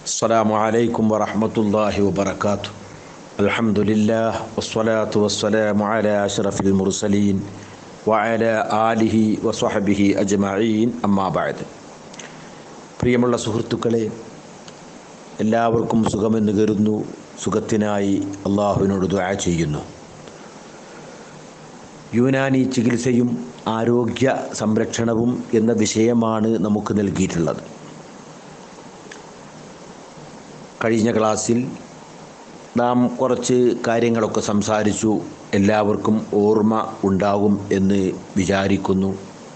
السلام عليكم ورحمة الله وبركاته الحمد لله والصلاة والسلام على أشرف المرسلين وعلى آله وصحبه أجمعين أما بعد പ്രിയമുള്ള സുഹൃത്തുക്കളെ എല്ലാവർക്കും സുഖമെന്ന് കരുതുന്നു സുഖത്തിനായി അള്ളാഹുവിനോട് ദുആ ചെയ്യുന്നു യുനാനി ചികിത്സയും ആരോഗ്യ സംരക്ഷണവും എന്ന വിഷയമാണ് നമുക്ക് നൽകിയിട്ടുള്ളത് കഴിഞ്ഞ ക്ലാസ്സിൽ നാം കുറച്ച് കാര്യങ്ങളൊക്കെ സംസാരിച്ചു എല്ലാവർക്കും ഓർമ്മ ഉണ്ടാകും എന്ന് വിചാരിക്കുന്നു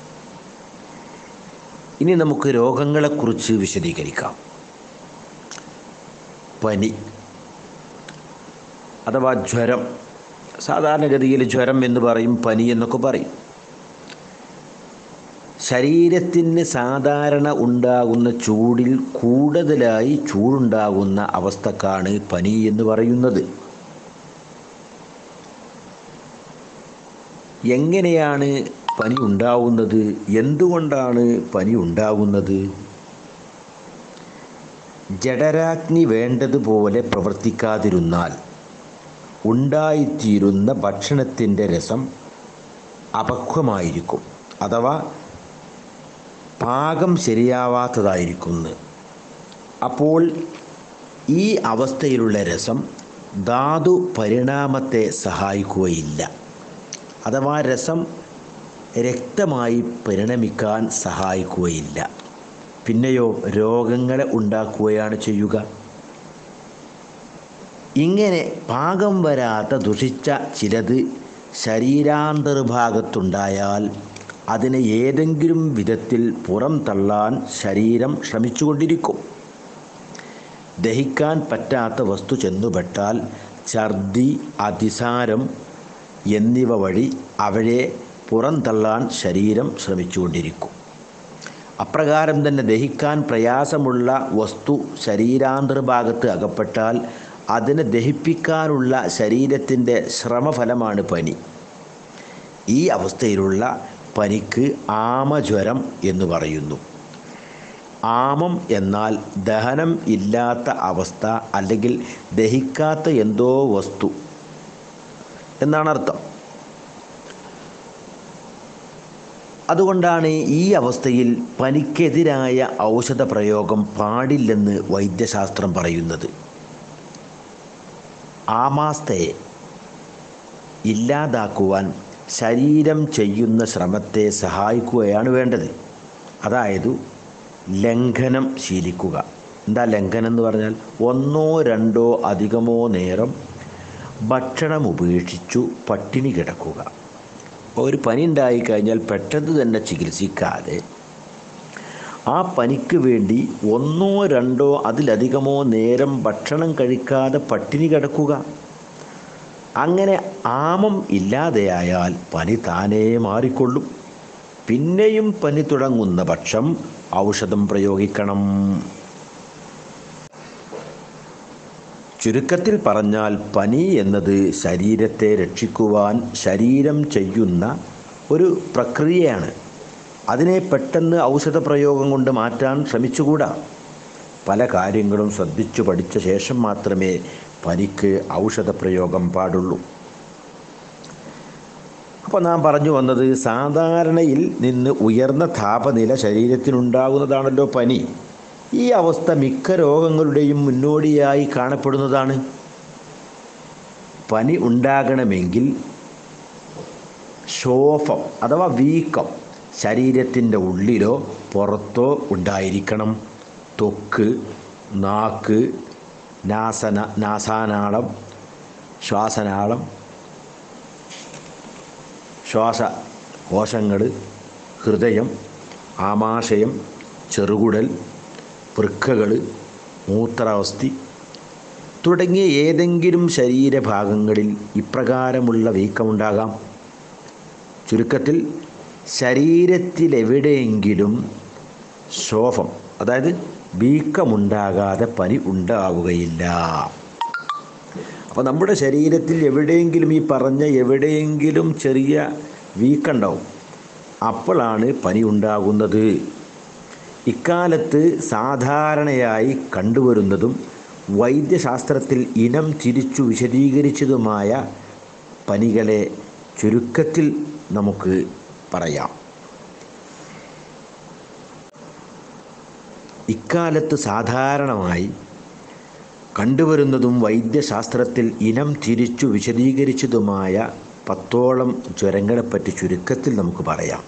ഇനി നമുക്ക് രോഗങ്ങളെക്കുറിച്ച് വിശദീകരിക്കാം പനി അഥവാ ജ്വരം സാധാരണഗതിയിൽ ജ്വരം എന്ന് പറയും പനി എന്നൊക്കെ പറയും ശരീരത്തിന് സാധാരണ ഉണ്ടാകുന്ന ചൂടിൽ കൂടുതലായി ചൂടുണ്ടാകുന്ന അവസ്ഥക്കാണ് പനി എന്ന് പറയുന്നത് എങ്ങനെയാണ് പനി ഉണ്ടാകുന്നത് എന്തുകൊണ്ടാണ് പനി ഉണ്ടാകുന്നത് ജഡരാഗ്നി വേണ്ടതുപോലെ പ്രവർത്തിക്കാതിരുന്നാൽ ഉണ്ടായിത്തീരുന്ന ഭക്ഷണത്തിൻ്റെ രസം അപക്വമായിരിക്കും അഥവാ പാകം ശരിയാവാത്തതായിരിക്കുന്നു അപ്പോൾ ഈ അവസ്ഥയിലുള്ള രസം ധാതു പരിണാമത്തെ സഹായിക്കുകയില്ല അഥവാ രസം രക്തമായി പരിണമിക്കാൻ സഹായിക്കുകയില്ല പിന്നെയോ രോഗങ്ങളെ ഉണ്ടാക്കുകയാണ് ചെയ്യുക ഇങ്ങനെ പാകം വരാത്ത ദുഷിച്ച ചിലത് ശരീരാന്തർഭാഗത്തുണ്ടായാൽ അതിനെ ഏതെങ്കിലും വിധത്തിൽ പുറം തള്ളാൻ ശരീരം ശ്രമിച്ചുകൊണ്ടിരിക്കും ദഹിക്കാൻ പറ്റാത്ത വസ്തു ചെന്നുപെട്ടാൽ ഛർദി അതിസാരം എന്നിവ വഴി അവയെ പുറന്തള്ളാൻ ശരീരം ശ്രമിച്ചുകൊണ്ടിരിക്കും അപ്രകാരം തന്നെ ദഹിക്കാൻ പ്രയാസമുള്ള വസ്തു ശരീരാന്തർഭാഗത്ത് അകപ്പെട്ടാൽ അതിനെ ദഹിപ്പിക്കാനുള്ള ശരീരത്തിൻ്റെ ശ്രമഫലമാണ് പനി ഈ അവസ്ഥയിലുള്ള പനിക്ക് ആമജ്വരം എന്ന് പറയുന്നു ആമം എന്നാൽ ദഹനം ഇല്ലാത്ത അവസ്ഥ അല്ലെങ്കിൽ ദഹിക്കാത്ത എന്തോ വസ്തു എന്നാണ് അർത്ഥം അതുകൊണ്ടാണ് ഈ അവസ്ഥയിൽ പനിക്കെതിരായ ഔഷധ പ്രയോഗം പാടില്ലെന്ന് വൈദ്യശാസ്ത്രം പറയുന്നത് ആമാസ്തയെ ഇല്ലാതാക്കുവാൻ ശരീരം ചെയ്യുന്ന ശ്രമത്തെ സഹായിക്കുകയാണ് വേണ്ടത് അതായത് ലംഘനം ശീലിക്കുക എന്താ ലംഘനം എന്ന് പറഞ്ഞാൽ ഒന്നോ രണ്ടോ അധികമോ നേരം ഭക്ഷണം ഉപേക്ഷിച്ചു പട്ടിണി കിടക്കുക ഒരു പനി ഉണ്ടായിക്കഴിഞ്ഞാൽ പെട്ടെന്ന് തന്നെ ചികിത്സിക്കാതെ ആ പനിക്ക് വേണ്ടി ഒന്നോ രണ്ടോ അതിലധികമോ നേരം ഭക്ഷണം കഴിക്കാതെ പട്ടിണി കിടക്കുക അങ്ങനെ ആമം ഇല്ലാതെയായാൽ പനി താനേ മാറിക്കൊള്ളും പിന്നെയും പനി തുടങ്ങുന്ന പക്ഷം ഔഷധം പ്രയോഗിക്കണം ചുരുക്കത്തിൽ പറഞ്ഞാൽ പനി എന്നത് ശരീരത്തെ രക്ഷിക്കുവാൻ ശരീരം ചെയ്യുന്ന ഒരു പ്രക്രിയയാണ് അതിനെ പെട്ടെന്ന് ഔഷധ പ്രയോഗം കൊണ്ട് മാറ്റാൻ ശ്രമിച്ചുകൂടാ പല കാര്യങ്ങളും ശ്രദ്ധിച്ചു പഠിച്ച ശേഷം മാത്രമേ പനിക്ക് ഔഷധ പ്രയോഗം പാടുള്ളൂ അപ്പോൾ നാം പറഞ്ഞു വന്നത് സാധാരണയിൽ നിന്ന് ഉയർന്ന താപനില ശരീരത്തിനുണ്ടാകുന്നതാണല്ലോ പനി ഈ അവസ്ഥ മിക്ക രോഗങ്ങളുടെയും മുന്നോടിയായി കാണപ്പെടുന്നതാണ് പനി ഉണ്ടാകണമെങ്കിൽ ശോഫം അഥവാ വീക്കം ശരീരത്തിൻ്റെ ഉള്ളിലോ പുറത്തോ ഉണ്ടായിരിക്കണം ത്വക്ക് നാക്ക് നാസന നാസാനാളം ശ്വാസനാളം ശ്വാസകോശങ്ങൾ ഹൃദയം ആമാശയം ചെറുകുടൽ വൃക്കകൾ മൂത്രാവസ്ഥി തുടങ്ങിയ ഏതെങ്കിലും ശരീരഭാഗങ്ങളിൽ ഇപ്രകാരമുള്ള വീക്കമുണ്ടാകാം ചുരുക്കത്തിൽ ശരീരത്തിലെവിടെയെങ്കിലും ശോഭം അതായത് വീക്കമുണ്ടാകാതെ പനി ഉണ്ടാവുകയില്ല അപ്പോൾ നമ്മുടെ ശരീരത്തിൽ എവിടെയെങ്കിലും ഈ പറഞ്ഞ എവിടെയെങ്കിലും ചെറിയ വീക്കുണ്ടാവും അപ്പോഴാണ് പനി ഉണ്ടാകുന്നത് ഇക്കാലത്ത് സാധാരണയായി കണ്ടുവരുന്നതും വൈദ്യശാസ്ത്രത്തിൽ ഇനം തിരിച്ചു വിശദീകരിച്ചതുമായ പനികളെ ചുരുക്കത്തിൽ നമുക്ക് പറയാം ഇക്കാലത്ത് സാധാരണമായി കണ്ടുവരുന്നതും വൈദ്യശാസ്ത്രത്തിൽ ഇനം തിരിച്ചു വിശദീകരിച്ചതുമായ പത്തോളം ജ്വരങ്ങളെപ്പറ്റി ചുരുക്കത്തിൽ നമുക്ക് പറയാം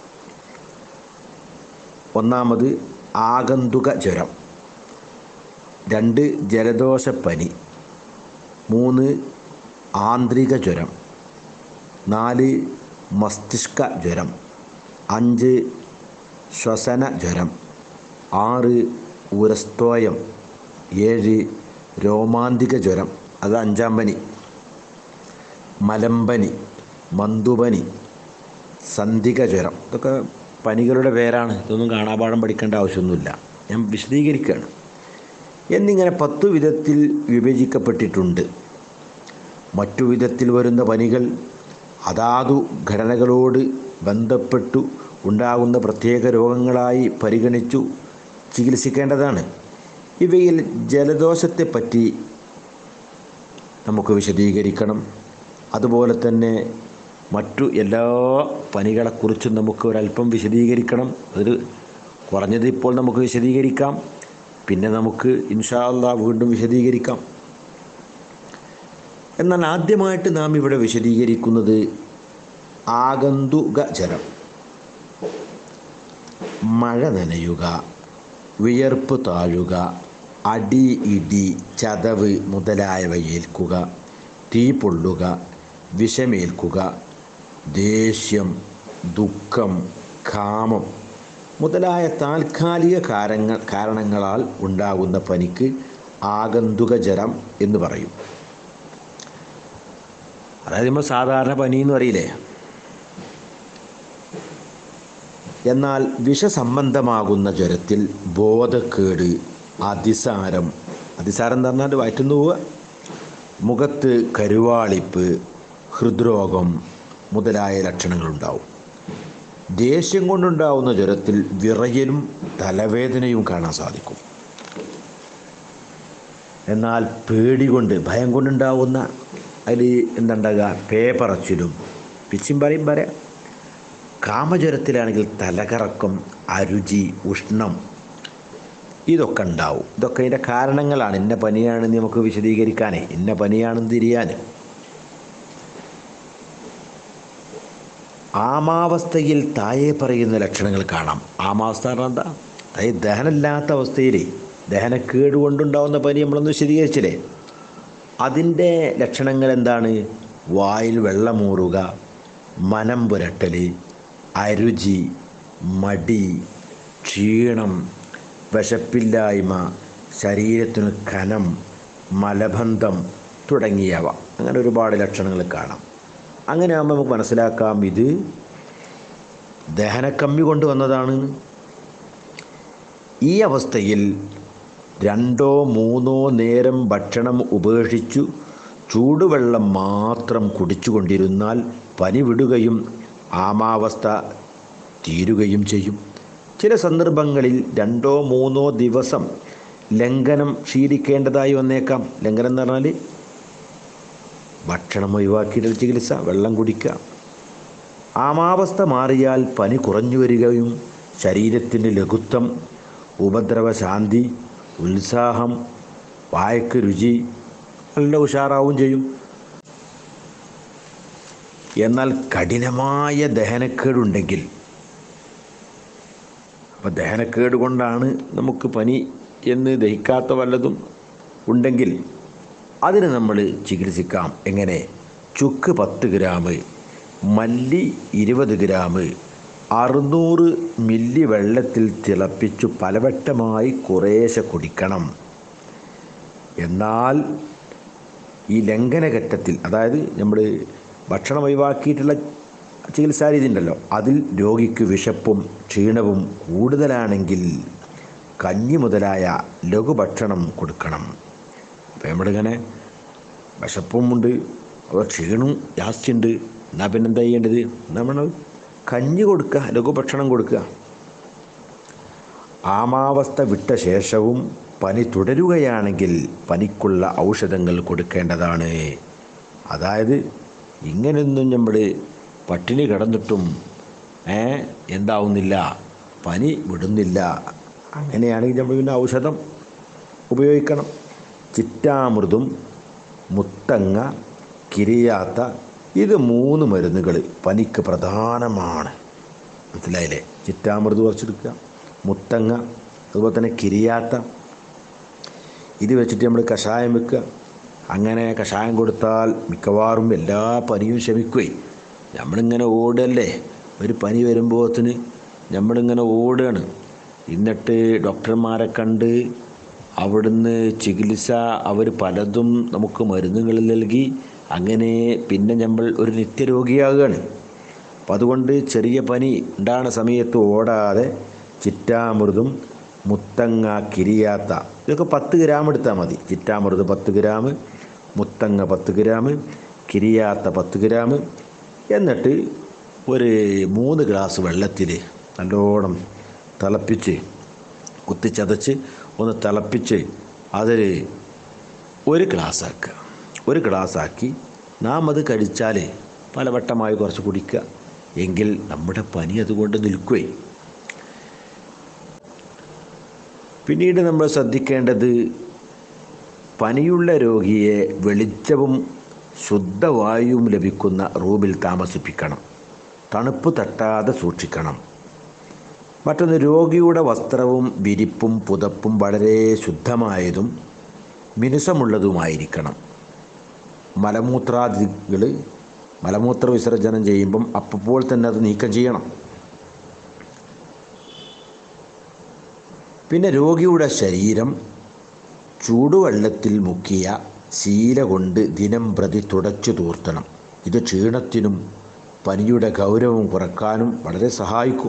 ഒന്നാമത് ആഗന്തുക ജ്വരം രണ്ട് ജലദോഷപ്പനി മൂന്ന് ആന്തരിക ജ്വരം നാല് മസ്തിഷ്ക ജ്വരം അഞ്ച് ശ്വസന ജ്വരം ആറ് ഉരസ്തോയം ഏഴ് രോമാന്തിക ജ്വരം അത് അഞ്ചാം പനി മലമ്പനി മന്ദുപനി സന്ധിക ജ്വരം ഇതൊക്കെ പനികളുടെ പേരാണ് ഇതൊന്നും കാണാപാഠം പഠിക്കേണ്ട ആവശ്യമൊന്നുമില്ല ഞാൻ വിശദീകരിക്കുകയാണ് എന്നിങ്ങനെ പത്തു വിധത്തിൽ വിഭജിക്കപ്പെട്ടിട്ടുണ്ട് മറ്റു വിധത്തിൽ വരുന്ന പനികൾ അതാതു ഘടനകളോട് ബന്ധപ്പെട്ടു ഉണ്ടാകുന്ന പ്രത്യേക രോഗങ്ങളായി പരിഗണിച്ചു ചികിത്സിക്കേണ്ടതാണ് ഇവയിൽ ജലദോഷത്തെപ്പറ്റി നമുക്ക് വിശദീകരിക്കണം അതുപോലെ തന്നെ മറ്റു എല്ലാ പനികളെക്കുറിച്ചും നമുക്ക് ഒരല്പം വിശദീകരിക്കണം അതിൽ കുറഞ്ഞത് ഇപ്പോൾ നമുക്ക് വിശദീകരിക്കാം പിന്നെ നമുക്ക് ഇൻഷാ അല്ലാ വീണ്ടും വിശദീകരിക്കാം എന്നാൽ ആദ്യമായിട്ട് നാം ഇവിടെ വിശദീകരിക്കുന്നത് ആഗന്തുക ജലം മഴ നനയുക വിയർപ്പ് താഴുക അടി ഇടി ചതവ് മുതലായവ ഏൽക്കുക തീ പൊള്ളുക വിഷമേൽക്കുക ദേഷ്യം ദുഃഖം കാമം മുതലായ താൽക്കാലിക കാരങ്ങൾ കാരണങ്ങളാൽ ഉണ്ടാകുന്ന പനിക്ക് ആഗന്തുക ജലം എന്ന് പറയും അതായത് നമ്മൾ സാധാരണ പനി എന്ന് പറയില്ലേ എന്നാൽ വിഷസംബന്ധമാകുന്ന ജ്വരത്തിൽ ബോധക്കേട് അതിസാരം അതിസാരം എന്ന് പറഞ്ഞാൽ വയറ്റുന്നു പോവുക മുഖത്ത് കരുവാളിപ്പ് ഹൃദ്രോഗം മുതലായ ലക്ഷണങ്ങളുണ്ടാവും ദേഷ്യം കൊണ്ടുണ്ടാവുന്ന ജ്വരത്തിൽ വിറയലും തലവേദനയും കാണാൻ സാധിക്കും എന്നാൽ പേടി കൊണ്ട് ഭയം കൊണ്ടുണ്ടാവുന്ന അതിൽ എന്തുണ്ടാകുക പേപ്പറച്ചിലും പിച്ചും പറയും പറയാം കാമജ്വരത്തിലാണെങ്കിൽ തലകറക്കം അരുചി ഉഷ്ണം ഇതൊക്കെ ഉണ്ടാവും ഇതൊക്കെ ഇതിൻ്റെ കാരണങ്ങളാണ് ഇന്ന പനിയാണെന്ന് നമുക്ക് വിശദീകരിക്കാനേ ഇന്ന പനിയാണെന്ന് തിരിയാൻ ആമാവസ്ഥയിൽ താഴെ പറയുന്ന ലക്ഷണങ്ങൾ കാണാം ആമാവസ്ഥ പറഞ്ഞാൽ എന്താ അതായത് ദഹനമില്ലാത്ത അവസ്ഥയിൽ ദഹനക്കേട് കൊണ്ടുണ്ടാവുന്ന പനി നമ്മളൊന്ന് വിശദീകരിച്ചില്ലേ അതിൻ്റെ ലക്ഷണങ്ങൾ എന്താണ് വായിൽ വെള്ളമൂറുക മനം പുരട്ടൽ അരുചി മടി ക്ഷീണം വിശപ്പില്ലായ്മ ശരീരത്തിന് കനം മലബന്ധം തുടങ്ങിയവ അങ്ങനെ ഒരുപാട് ലക്ഷണങ്ങൾ കാണാം അങ്ങനെ ആകുമ്പോൾ നമുക്ക് മനസ്സിലാക്കാം ഇത് ദഹനക്കമ്മി കൊണ്ട് വന്നതാണ് ഈ അവസ്ഥയിൽ രണ്ടോ മൂന്നോ നേരം ഭക്ഷണം ഉപേക്ഷിച്ചു ചൂടുവെള്ളം മാത്രം കുടിച്ചുകൊണ്ടിരുന്നാൽ പനി വിടുകയും ആമാവസ്ഥ തീരുകയും ചെയ്യും ചില സന്ദർഭങ്ങളിൽ രണ്ടോ മൂന്നോ ദിവസം ലംഘനം ശീലിക്കേണ്ടതായി വന്നേക്കാം ലംഘനം എന്ന് പറഞ്ഞാൽ ഭക്ഷണം ഒഴിവാക്കിയിട്ടുള്ള ചികിത്സ വെള്ളം കുടിക്കുക ആമാവസ്ഥ മാറിയാൽ പനി കുറഞ്ഞു വരികയും ശരീരത്തിൻ്റെ ലഘുത്വം ഉപദ്രവശാന്തി ഉത്സാഹം വായക്ക് രുചി നല്ല ഉഷാറാവും ചെയ്യും എന്നാൽ കഠിനമായ ദഹനക്കേടുണ്ടെങ്കിൽ അപ്പോൾ ദഹനക്കേട് കൊണ്ടാണ് നമുക്ക് പനി എന്ന് ദഹിക്കാത്ത വല്ലതും ഉണ്ടെങ്കിൽ അതിന് നമ്മൾ ചികിത്സിക്കാം എങ്ങനെ ചുക്ക് പത്ത് ഗ്രാം മല്ലി ഇരുപത് ഗ്രാം അറുന്നൂറ് മില്ലി വെള്ളത്തിൽ തിളപ്പിച്ചു പലവട്ടമായി കുറേശ്ശെ കുടിക്കണം എന്നാൽ ഈ ലംഘനഘട്ടത്തിൽ അതായത് നമ്മൾ ഭക്ഷണം ഒഴിവാക്കിയിട്ടുള്ള ചികിത്സാ രീതി ഉണ്ടല്ലോ അതിൽ രോഗിക്ക് വിശപ്പും ക്ഷീണവും കൂടുതലാണെങ്കിൽ കഞ്ഞി മുതലായ ലഘുഭക്ഷണം കൊടുക്കണം അപ്പോൾ നമ്മളിങ്ങനെ വിശപ്പും ഉണ്ട് അപ്പോൾ ക്ഷീണവും ജാസ്തിയുണ്ട് എന്നാൽ പിന്നെ എന്താ ചെയ്യേണ്ടത് നമ്മൾ കഞ്ഞി കൊടുക്കുക ലഘുഭക്ഷണം കൊടുക്കുക ആമാവസ്ഥ വിട്ട ശേഷവും പനി തുടരുകയാണെങ്കിൽ പനിക്കുള്ള ഔഷധങ്ങൾ കൊടുക്കേണ്ടതാണ് അതായത് ഇങ്ങനെയൊന്നും നമ്മൾ പട്ടിണി കിടന്നിട്ടും ഏ എന്താവുന്നില്ല പനി വിടുന്നില്ല അങ്ങനെയാണെങ്കിൽ നമ്മൾ പിന്നെ ഔഷധം ഉപയോഗിക്കണം ചിറ്റാമൃതും മുത്തങ്ങ കിരിയാത്ത ഇത് മൂന്ന് മരുന്നുകൾ പനിക്ക് പ്രധാനമാണ് മനസ്സിലായില്ലേ ചിറ്റാമൃത് കുറച്ചെടുക്കുക മുത്തങ്ങ അതുപോലെ തന്നെ കിരിയാത്ത ഇത് വെച്ചിട്ട് നമ്മൾ കഷായം വെക്കുക അങ്ങനെ കഷായം കൊടുത്താൽ മിക്കവാറും എല്ലാ പനിയും ശമിക്കുകയും നമ്മളിങ്ങനെ ഓടല്ലേ ഒരു പനി വരുമ്പോഴത്തിന് നമ്മളിങ്ങനെ ഓടുകയാണ് എന്നിട്ട് ഡോക്ടർമാരെ കണ്ട് അവിടുന്ന് ചികിത്സ അവർ പലതും നമുക്ക് മരുന്നുകൾ നൽകി അങ്ങനെ പിന്നെ നമ്മൾ ഒരു നിത്യരോഗിയാകുകയാണ് അപ്പം അതുകൊണ്ട് ചെറിയ പനി ഉണ്ടാകുന്ന സമയത്ത് ഓടാതെ ചിറ്റാമൃതും മുത്തങ്ങ കിരിയാത്ത ഇതൊക്കെ പത്ത് ഗ്രാം എടുത്താൽ മതി ചിറ്റാമൃത് പത്ത് ഗ്രാം മുത്തങ്ങ പത്ത് ഗ്രാം കിരിയാത്ത പത്ത് ഗ്രാം എന്നിട്ട് ഒരു മൂന്ന് ഗ്ലാസ് വെള്ളത്തിൽ നല്ലോണം തിളപ്പിച്ച് കുത്തിച്ചതച്ച് ഒന്ന് തിളപ്പിച്ച് അതിൽ ഒരു ഗ്ലാസ് ആക്കുക ഒരു ഗ്ലാസ് ആക്കി നാം അത് കഴിച്ചാൽ പലവട്ടമായി കുറച്ച് കുടിക്കുക എങ്കിൽ നമ്മുടെ പനി അതുകൊണ്ട് നിൽക്കുകയും പിന്നീട് നമ്മൾ ശ്രദ്ധിക്കേണ്ടത് പനിയുള്ള രോഗിയെ വെളിച്ചവും ശുദ്ധവായുവും ലഭിക്കുന്ന റൂമിൽ താമസിപ്പിക്കണം തണുപ്പ് തട്ടാതെ സൂക്ഷിക്കണം മറ്റൊന്ന് രോഗിയുടെ വസ്ത്രവും വിരിപ്പും പുതപ്പും വളരെ ശുദ്ധമായതും മിനുസമുള്ളതുമായിരിക്കണം മലമൂത്രാദികൾ മലമൂത്ര വിസർജനം ചെയ്യുമ്പം അപ്പോൾ തന്നെ അത് നീക്കം ചെയ്യണം പിന്നെ രോഗിയുടെ ശരീരം ചൂടുവെള്ളത്തിൽ മുക്കിയ ശീല കൊണ്ട് ദിനം പ്രതി തുടച്ചു തൂർത്തണം ഇത് ക്ഷീണത്തിനും പനിയുടെ ഗൗരവം കുറക്കാനും വളരെ സഹായിക്കും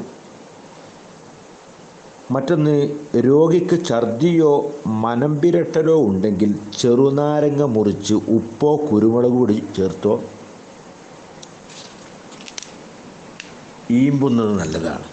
മറ്റൊന്ന് രോഗിക്ക് ഛർദിയോ മനംപിരട്ടലോ ഉണ്ടെങ്കിൽ ചെറുനാരങ്ങ മുറിച്ച് ഉപ്പോ കുരുമുളക് കൂടി ചേർത്തോ ഈമ്പുന്നത് നല്ലതാണ്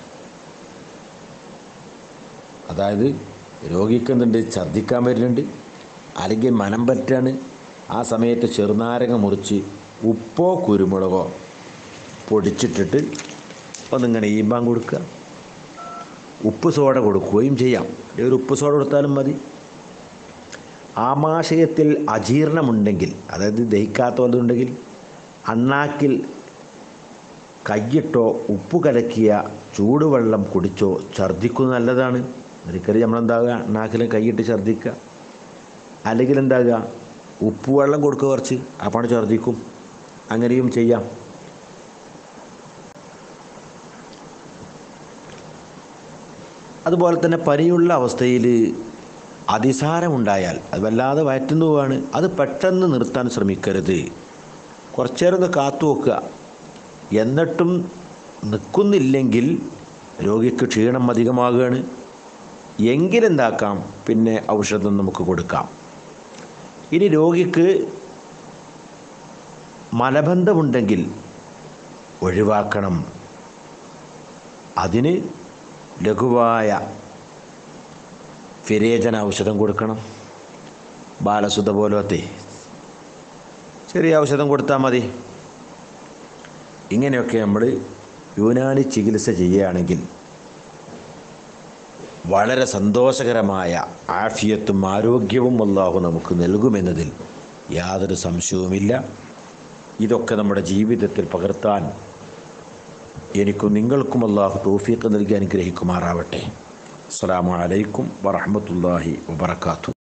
അതായത് രോഗിക്ക് എന്തുണ്ട് ഛർദ്ദിക്കാൻ വരുന്നുണ്ട് അല്ലെങ്കിൽ മനം പറ്റാണ് ആ സമയത്ത് ചെറുനാരങ്ങ മുറിച്ച് ഉപ്പോ കുരുമുളകോ പൊടിച്ചിട്ടിട്ട് ഒന്നിങ്ങനെ ഈമ്പാൻ കൊടുക്കുക ഉപ്പ് സോഡ കൊടുക്കുകയും ചെയ്യാം അല്ലെങ്കിൽ ഒരു ഉപ്പ് സോഡ കൊടുത്താലും മതി ആമാശയത്തിൽ അജീർണമുണ്ടെങ്കിൽ അതായത് ദഹിക്കാത്ത വല്ലതുണ്ടെങ്കിൽ അണ്ണാക്കിൽ കയ്യിട്ടോ ഉപ്പ് കലക്കിയ ചൂടുവെള്ളം കുടിച്ചോ ഛർദ്ദിക്കുന്നത് നല്ലതാണ് ഒരിക്കലും നമ്മളെന്താകുക അണ്ണാക്കിൽ കൈയിട്ട് ഛർദ്ദിക്കുക അല്ലെങ്കിൽ എന്താകുക ഉപ്പ് വെള്ളം കൊടുക്കുക കുറച്ച് അപ്പോൾ ഛർദ്ദിക്കും അങ്ങനെയും ചെയ്യാം അതുപോലെ തന്നെ പനിയുള്ള അവസ്ഥയിൽ അതിസാരമുണ്ടായാൽ അത് വല്ലാതെ വയറ്റുന്നു പോവാണ് അത് പെട്ടെന്ന് നിർത്താൻ ശ്രമിക്കരുത് കുറച്ചേരം ഒന്ന് കാത്തു വെക്കുക എന്നിട്ടും നിൽക്കുന്നില്ലെങ്കിൽ രോഗിക്ക് ക്ഷീണം അധികമാകുകയാണ് എങ്കിലെന്താക്കാം പിന്നെ ഔഷധം നമുക്ക് കൊടുക്കാം ഇനി രോഗിക്ക് മലബന്ധമുണ്ടെങ്കിൽ ഒഴിവാക്കണം അതിന് ലഘുവായ ഫിരേചന ഔഷധം കൊടുക്കണം ബാലസുധ പോലത്തെ ചെറിയ ഔഷധം കൊടുത്താൽ മതി ഇങ്ങനെയൊക്കെ നമ്മൾ യുനാനി ചികിത്സ ചെയ്യുകയാണെങ്കിൽ വളരെ സന്തോഷകരമായ ആഫിയത്തും ആരോഗ്യവും അള്ളാഹു നമുക്ക് നൽകുമെന്നതിൽ യാതൊരു സംശയവുമില്ല ഇതൊക്കെ നമ്മുടെ ജീവിതത്തിൽ പകർത്താൻ എനിക്കും നിങ്ങൾക്കും അള്ളാഹു തോഫീക്ക് നൽകി അനുഗ്രഹിക്കുമാറാവട്ടെ അസ്സാം വലൈക്കും വറഹമത്തല്ലാഹി വബർക്കാത്തു